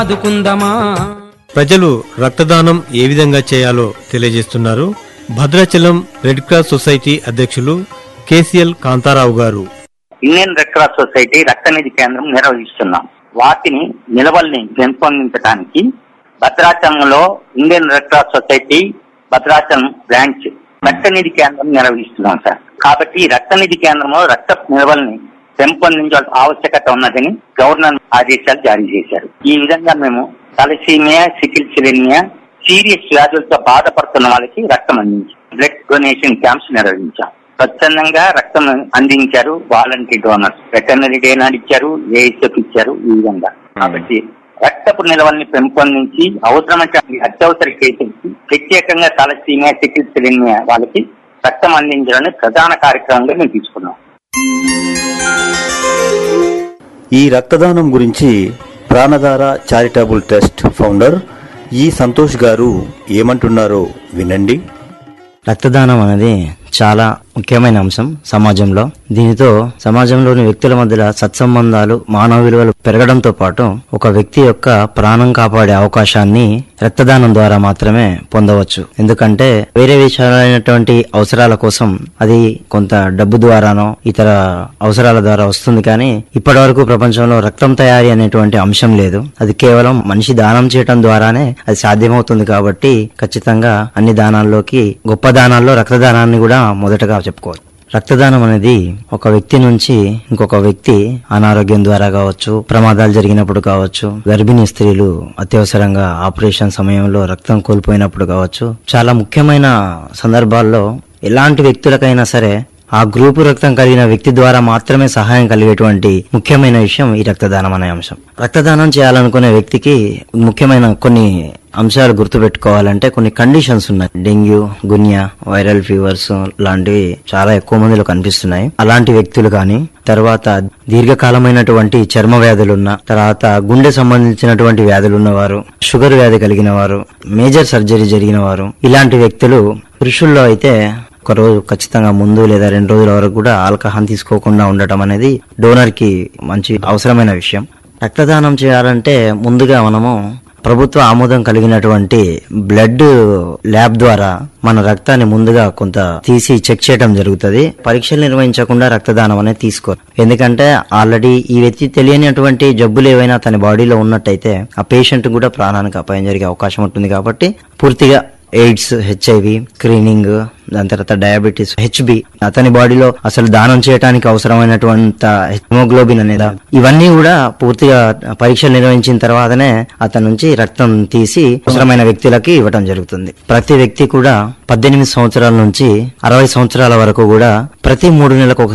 ఆదుకుందమా ప్రజలు రక్తదానం ఏ విధంగా చేయాలో తెలియజేస్తున్నారు భద్రాచలం రెడ్ క్రాస్ సొసైటీ అధ్యక్షులు కేసీఎల్ కాంతారావు గారు ఇండియన్ రెడ్ క్రాస్ సొసైటీ రక్తనిధి కేంద్రం నిర్వహిస్తున్నాం వాటిని నిలవల్ని పెంపొందించడానికి భద్రాచలంలో Indian red cross society Bhadrachalam branch రక్తనిధి కేంద్రం నిర్వహిస్తున్నాం సార్ కాబట్టి ఈ రక్తనిధి కేంద్రంలో రక్త నిల్వల్ని పెంపొందించాల్సిన ఆవశ్యకత ఉన్నదని గవర్నర్ ఆదేశాలు జారీ చేశారు ఈ విధంగా మేము తలసీమియా సికిల్ సిలినియా సీరియస్ వ్యాధులతో బాధపడుతున్న వాళ్ళకి రక్తం అందించాం బ్లడ్ డొనేషన్ క్యాంప్స్ నిర్వహించాం స్వచ్ఛందంగా రక్తం అందించారు వాలంటీ డోనర్స్ వెటర్నరీ డే నాడు ఇచ్చారు ఏఎస్ఎఫ్ ఇచ్చారు ఈ విధంగా కాబట్టి రక్తపు నిల్వల్ని పెంపొందించి అవసరమైన అత్యవసర కేసులకి ప్రత్యేకంగా తలసీమియా సికిల్ సిలినియా వాళ్ళకి రక్తం అందించడానికి ప్రధాన కార్యక్రమంగా మేము తీసుకున్నాం ఈ రక్తదానం గురించి ప్రాణధార చారిటబుల్ ట్రస్ట్ ఫౌండర్ ఈ సంతోష్ గారు ఏమంటున్నారో వినండి రక్తదానం అనేది చాలా ముఖ్యమైన అంశం సమాజంలో దీనితో సమాజంలోని వ్యక్తుల మధ్య సత్సంబంధాలు మానవ విలువలు పెరగడంతో పాటు ఒక వ్యక్తి యొక్క ప్రాణం కాపాడే అవకాశాన్ని రక్తదానం ద్వారా మాత్రమే పొందవచ్చు ఎందుకంటే వేరే విషయాలైనటువంటి అవసరాల కోసం అది కొంత డబ్బు ద్వారానో ఇతర అవసరాల ద్వారా వస్తుంది కానీ ఇప్పటి వరకు ప్రపంచంలో రక్తం తయారీ అనేటువంటి అంశం లేదు అది కేవలం మనిషి దానం చేయటం ద్వారానే అది సాధ్యమవుతుంది కాబట్టి ఖచ్చితంగా అన్ని దానాల్లోకి గొప్ప దానాల్లో రక్తదానాన్ని కూడా మొదటగా చెప్పుకోవచ్చు రక్తదానం అనేది ఒక వ్యక్తి నుంచి ఇంకొక వ్యక్తి అనారోగ్యం ద్వారా కావచ్చు ప్రమాదాలు జరిగినప్పుడు కావచ్చు గర్భిణీ స్త్రీలు అత్యవసరంగా ఆపరేషన్ సమయంలో రక్తం కోల్పోయినప్పుడు కావచ్చు చాలా ముఖ్యమైన సందర్భాల్లో ఎలాంటి వ్యక్తులకైనా సరే ఆ గ్రూపు రక్తం కలిగిన వ్యక్తి ద్వారా మాత్రమే సహాయం కలిగేటువంటి ముఖ్యమైన విషయం ఈ రక్తదానం అనే అంశం రక్తదానం చేయాలనుకునే వ్యక్తికి ముఖ్యమైన కొన్ని అంశాలు గుర్తుపెట్టుకోవాలంటే కొన్ని కండిషన్స్ ఉన్నాయి డెంగ్యూ గున్యా వైరల్ ఫీవర్స్ లాంటివి చాలా ఎక్కువ మందిలో కనిపిస్తున్నాయి అలాంటి వ్యక్తులు కానీ తర్వాత దీర్ఘకాలమైనటువంటి చర్మ వ్యాధులున్న తర్వాత గుండె సంబంధించినటువంటి వ్యాధులు ఉన్నవారు షుగర్ వ్యాధి కలిగిన వారు మేజర్ సర్జరీ జరిగిన వారు ఇలాంటి వ్యక్తులు పురుషుల్లో అయితే ఒక రోజు ఖచ్చితంగా ముందు లేదా రెండు రోజుల వరకు కూడా ఆల్కహాల్ తీసుకోకుండా ఉండటం అనేది డోనర్ కి మంచి అవసరమైన విషయం రక్తదానం చేయాలంటే ముందుగా మనము ప్రభుత్వ ఆమోదం కలిగినటువంటి బ్లడ్ ల్యాబ్ ద్వారా మన రక్తాన్ని ముందుగా కొంత తీసి చెక్ చేయడం జరుగుతుంది పరీక్షలు నిర్వహించకుండా రక్తదానం అనేది తీసుకోరు ఎందుకంటే ఆల్రెడీ ఈ వ్యక్తి తెలియనటువంటి జబ్బులు ఏవైనా తన బాడీలో ఉన్నట్టయితే ఆ పేషెంట్ కూడా ప్రాణానికి అపాయం జరిగే అవకాశం ఉంటుంది కాబట్టి పూర్తిగా ఎయిడ్స్ హెచ్ఐవి స్క్రీనింగ్ దాని తర్వాత డయాబెటీస్ హెచ్బి అతని బాడీలో అసలు దానం చేయడానికి అవసరమైనటువంటి హిమోగ్లోబిన్ అనేది ఇవన్నీ కూడా పూర్తిగా పరీక్షలు నిర్వహించిన తర్వాతనే అతని నుంచి రక్తం తీసి అవసరమైన వ్యక్తులకి ఇవ్వడం జరుగుతుంది ప్రతి వ్యక్తి కూడా పద్దెనిమిది సంవత్సరాల నుంచి అరవై సంవత్సరాల వరకు కూడా ప్రతి మూడు నెలలకు ఒక